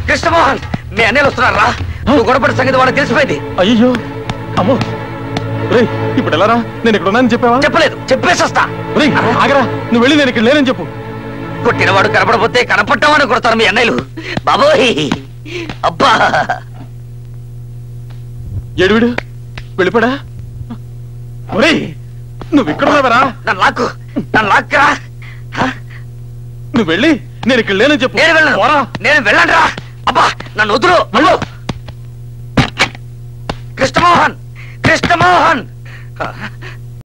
కృష్ణమోహన్ మీ అన్నయ్యలు వస్తున్నారా నువ్వు గొడవపడి సంగతి వాళ్ళకి తెలిసిపోయింది అయ్యో అమ్మో రే ఇప్పుడు ఎలారా నేను ఇక్కడ ఉన్నానని చెప్పావా చెప్పలేదు చెప్పేసి వస్తా రే ఆగరా నువ్వు వెళ్ళి నేను ఇక్కడ లేనని చెప్పు కొట్టినవాడు కనపడపోతే కనపడ్డామని కొడతారు మీ అన్నయ్యలు బాబోయ్ అబ్బా ఏడువిడు వెళ్ళిపోడా ఒరేయ్ నువ్వు ఇక్కడ ఉన్నావరా నన్ను లాక్కు నన్ను లాక్కరా నువ్వు వెళ్ళి నేను ఇక్కడ లేనని చెప్పు నేను వెళ్ళను పోరా. నేను వెళ్ళండి రా అబ్బా నన్ను వదులు వెళ్ళు కృష్ణమోహన్ కృష్ణమోహన్